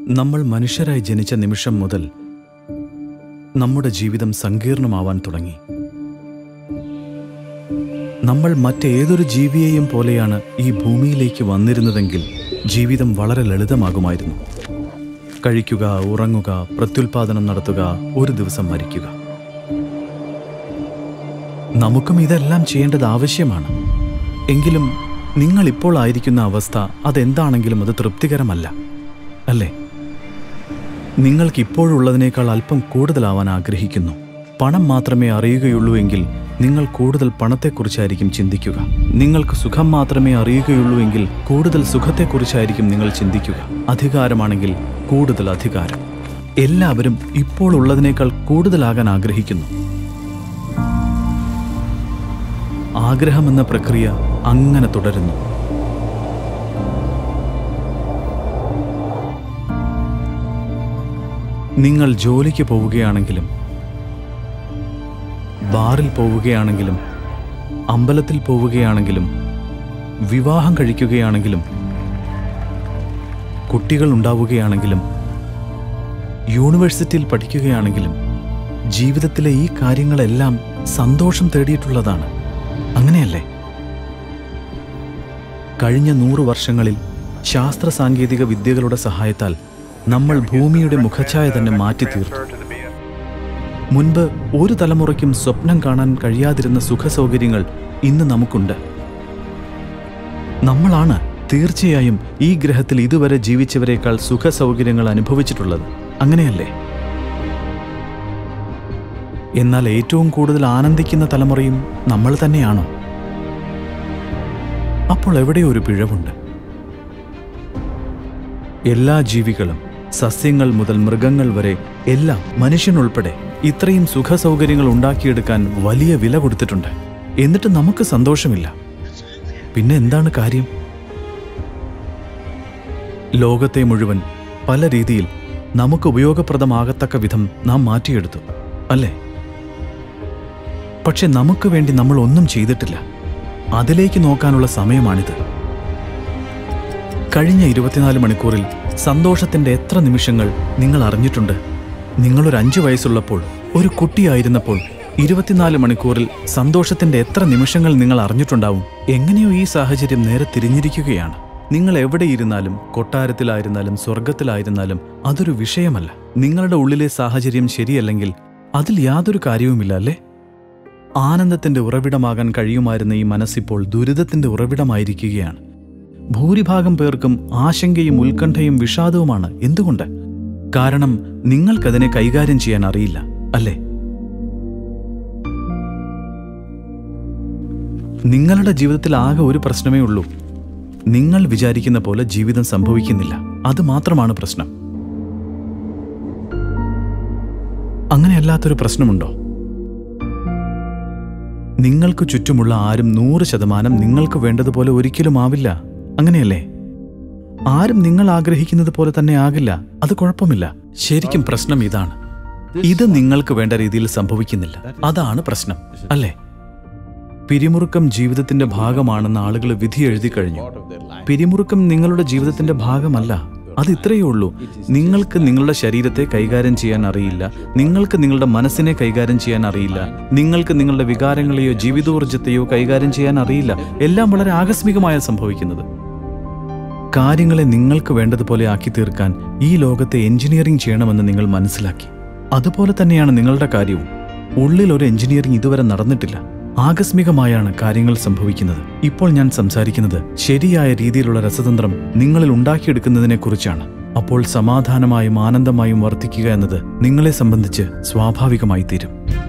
നമ്മൾ മനുഷ്യരായി ജനിച്ച നിമിഷം മുതൽ നമ്മുടെ ജീവിതം സങ്കീർണമാവാൻ തുടങ്ങി നമ്മൾ മറ്റേതൊരു ജീവിയെയും പോലെയാണ് ഈ ഭൂമിയിലേക്ക് വന്നിരുന്നതെങ്കിൽ ജീവിതം വളരെ ലളിതമാകുമായിരുന്നു കഴിക്കുക ഉറങ്ങുക പ്രത്യുൽപാദനം നടത്തുക ഒരു ദിവസം മരിക്കുക നമുക്കും ഇതെല്ലാം ചെയ്യേണ്ടത് ആവശ്യമാണ് എങ്കിലും നിങ്ങൾ ഇപ്പോൾ ആയിരിക്കുന്ന അവസ്ഥ അതെന്താണെങ്കിലും അത് തൃപ്തികരമല്ല അല്ലേ നിങ്ങൾക്ക് ഇപ്പോഴുള്ളതിനേക്കാൾ അല്പം കൂടുതലാവാൻ ആഗ്രഹിക്കുന്നു പണം മാത്രമേ അറിയുകയുള്ളൂ എങ്കിൽ നിങ്ങൾ കൂടുതൽ പണത്തെക്കുറിച്ചായിരിക്കും ചിന്തിക്കുക നിങ്ങൾക്ക് സുഖം മാത്രമേ അറിയുകയുള്ളൂ എങ്കിൽ കൂടുതൽ സുഖത്തെക്കുറിച്ചായിരിക്കും നിങ്ങൾ ചിന്തിക്കുക അധികാരമാണെങ്കിൽ കൂടുതൽ അധികാരം എല്ലാവരും ഇപ്പോൾ ഉള്ളതിനേക്കാൾ കൂടുതലാകാൻ ആഗ്രഹിക്കുന്നു ആഗ്രഹമെന്ന പ്രക്രിയ അങ്ങനെ തുടരുന്നു നിങ്ങൾ ജോലിക്ക് പോവുകയാണെങ്കിലും ബാറിൽ പോവുകയാണെങ്കിലും അമ്പലത്തിൽ പോവുകയാണെങ്കിലും വിവാഹം കഴിക്കുകയാണെങ്കിലും കുട്ടികൾ ഉണ്ടാവുകയാണെങ്കിലും യൂണിവേഴ്സിറ്റിയിൽ പഠിക്കുകയാണെങ്കിലും ജീവിതത്തിലെ ഈ കാര്യങ്ങളെല്ലാം സന്തോഷം തേടിയിട്ടുള്ളതാണ് അങ്ങനെയല്ലേ കഴിഞ്ഞ നൂറു വർഷങ്ങളിൽ ശാസ്ത്ര സാങ്കേതിക വിദ്യകളുടെ സഹായത്താൽ നമ്മൾ ഭൂമിയുടെ മുഖഛായ തന്നെ മാറ്റി തീർത്തു മുൻപ് ഒരു തലമുറയ്ക്കും സ്വപ്നം കാണാൻ കഴിയാതിരുന്ന സുഖസൗകര്യങ്ങൾ ഇന്ന് നമുക്കുണ്ട് നമ്മളാണ് തീർച്ചയായും ഈ ഗ്രഹത്തിൽ ഇതുവരെ ജീവിച്ചവരെക്കാൾ സുഖസൗകര്യങ്ങൾ അനുഭവിച്ചിട്ടുള്ളത് അങ്ങനെയല്ലേ എന്നാൽ ഏറ്റവും കൂടുതൽ ആനന്ദിക്കുന്ന തലമുറയും നമ്മൾ തന്നെയാണോ അപ്പോൾ എവിടെ ഒരു പിഴവുണ്ട് എല്ലാ ജീവികളും സസ്യങ്ങൾ മുതൽ മൃഗങ്ങൾ വരെ എല്ലാം മനുഷ്യനുൾപ്പെടെ ഇത്രയും സുഖസൗകര്യങ്ങൾ ഉണ്ടാക്കിയെടുക്കാൻ വലിയ വില കൊടുത്തിട്ടുണ്ട് എന്നിട്ട് നമുക്ക് സന്തോഷമില്ല പിന്നെ എന്താണ് കാര്യം ലോകത്തെ മുഴുവൻ പല രീതിയിൽ നമുക്ക് ഉപയോഗപ്രദമാകത്തക്ക വിധം നാം മാറ്റിയെടുത്തു അല്ലേ പക്ഷെ നമുക്ക് വേണ്ടി നമ്മൾ ഒന്നും ചെയ്തിട്ടില്ല അതിലേക്ക് നോക്കാനുള്ള സമയമാണിത് കഴിഞ്ഞ ഇരുപത്തിനാല് മണിക്കൂറിൽ സന്തോഷത്തിന്റെ എത്ര നിമിഷങ്ങൾ നിങ്ങൾ അറിഞ്ഞിട്ടുണ്ട് നിങ്ങളൊരു അഞ്ചു വയസ്സുള്ളപ്പോൾ ഒരു കുട്ടിയായിരുന്നപ്പോൾ ഇരുപത്തിനാല് മണിക്കൂറിൽ സന്തോഷത്തിന്റെ എത്ര നിമിഷങ്ങൾ നിങ്ങൾ അറിഞ്ഞിട്ടുണ്ടാവും എങ്ങനെയോ ഈ സാഹചര്യം നേരെ തിരിഞ്ഞിരിക്കുകയാണ് നിങ്ങൾ എവിടെ ഇരുന്നാലും കൊട്ടാരത്തിലായിരുന്നാലും സ്വർഗത്തിലായിരുന്നാലും അതൊരു വിഷയമല്ല നിങ്ങളുടെ ഉള്ളിലെ സാഹചര്യം ശരിയല്ലെങ്കിൽ അതിൽ യാതൊരു കാര്യവുമില്ല അല്ലേ ആനന്ദത്തിന്റെ ഉറവിടമാകാൻ കഴിയുമായിരുന്ന ഈ മനസ്സിപ്പോൾ ദുരിതത്തിന്റെ ഉറവിടമായിരിക്കുകയാണ് ഭൂരിഭാഗം പേർക്കും ആശങ്കയും ഉത്കണ്ഠയും വിഷാദവുമാണ് എന്തുകൊണ്ട് കാരണം നിങ്ങൾക്കതിനെ കൈകാര്യം ചെയ്യാൻ അറിയില്ല അല്ലേ നിങ്ങളുടെ ജീവിതത്തിൽ ആകെ ഒരു പ്രശ്നമേ ഉള്ളൂ നിങ്ങൾ വിചാരിക്കുന്ന പോലെ ജീവിതം സംഭവിക്കുന്നില്ല അത് മാത്രമാണ് പ്രശ്നം അങ്ങനെയല്ലാത്തൊരു പ്രശ്നമുണ്ടോ നിങ്ങൾക്ക് ചുറ്റുമുള്ള ആരും നൂറ് ശതമാനം നിങ്ങൾക്ക് വേണ്ടതുപോലെ ഒരിക്കലും ആവില്ല അങ്ങനെയല്ലേ ആരും നിങ്ങൾ ആഗ്രഹിക്കുന്നത് പോലെ തന്നെ ആകില്ല അത് കുഴപ്പമില്ല ശരിക്കും പ്രശ്നം ഇതാണ് ഇത് നിങ്ങൾക്ക് വേണ്ട രീതിയിൽ സംഭവിക്കുന്നില്ല അതാണ് പ്രശ്നം അല്ലേ പിരിമുറുക്കം ജീവിതത്തിന്റെ ഭാഗമാണെന്ന് ആളുകൾ വിധി എഴുതി കഴിഞ്ഞു പിരിമുറുക്കം നിങ്ങളുടെ ജീവിതത്തിന്റെ ഭാഗമല്ല അത് ഇത്രയേ ഉള്ളൂ നിങ്ങൾക്ക് നിങ്ങളുടെ ശരീരത്തെ കൈകാര്യം ചെയ്യാൻ അറിയില്ല നിങ്ങൾക്ക് നിങ്ങളുടെ മനസ്സിനെ കൈകാര്യം ചെയ്യാൻ അറിയില്ല നിങ്ങൾക്ക് നിങ്ങളുടെ വികാരങ്ങളെയോ ജീവിതോർജത്തെയോ കൈകാര്യം ചെയ്യാൻ അറിയില്ല എല്ലാം വളരെ ആകസ്മികമായ സംഭവിക്കുന്നത് കാര്യങ്ങളെ നിങ്ങൾക്ക് വേണ്ടതുപോലെ ആക്കി തീർക്കാൻ ഈ ലോകത്തെ എഞ്ചിനീയറിംഗ് ചെയ്യണമെന്ന് നിങ്ങൾ മനസ്സിലാക്കി അതുപോലെ തന്നെയാണ് നിങ്ങളുടെ കാര്യവും ഉള്ളിൽ ഒരു എഞ്ചിനീയറിംഗ് ഇതുവരെ നടന്നിട്ടില്ല ആകസ്മികമായാണ് കാര്യങ്ങൾ സംഭവിക്കുന്നത് ഇപ്പോൾ ഞാൻ സംസാരിക്കുന്നത് ശരിയായ രീതിയിലുള്ള രസതന്ത്രം നിങ്ങളിൽ ഉണ്ടാക്കിയെടുക്കുന്നതിനെക്കുറിച്ചാണ് അപ്പോൾ സമാധാനമായും ആനന്ദമായും വർദ്ധിക്കുക എന്നത് നിങ്ങളെ സംബന്ധിച്ച് സ്വാഭാവികമായി തീരും